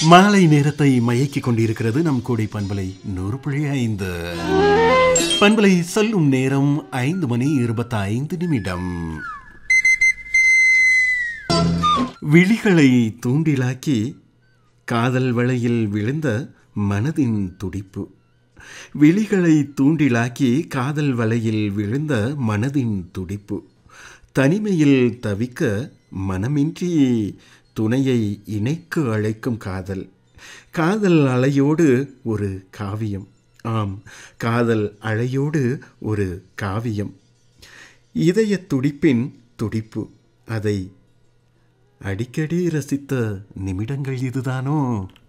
மாலை நேரத்தை மயக்கிக் கொண்டிருக்கிறது நம் கூடை பண்பலை நூறு புள்ளி ஐந்து பண்பலை சொல்லும் நேரம் ஐந்து மணி இருபத்தி ஐந்து நிமிடம் விழிகளை தூண்டிலாக்கி காதல் வளையில் விழுந்த மனதின் துடிப்பு விழிகளை தூண்டிலாக்கி காதல் வலையில் விழுந்த மனதின் துடிப்பு தனிமையில் தவிக்க மனமின்றி துணையை இணைக்கு அழைக்கும் காதல் காதல் அலையோடு ஒரு காவியம் ஆம் காதல் அலையோடு ஒரு காவியம் இதய துடிப்பின் துடிப்பு அதை அடிக்கடி ரசித்த நிமிடங்கள் இதுதானோ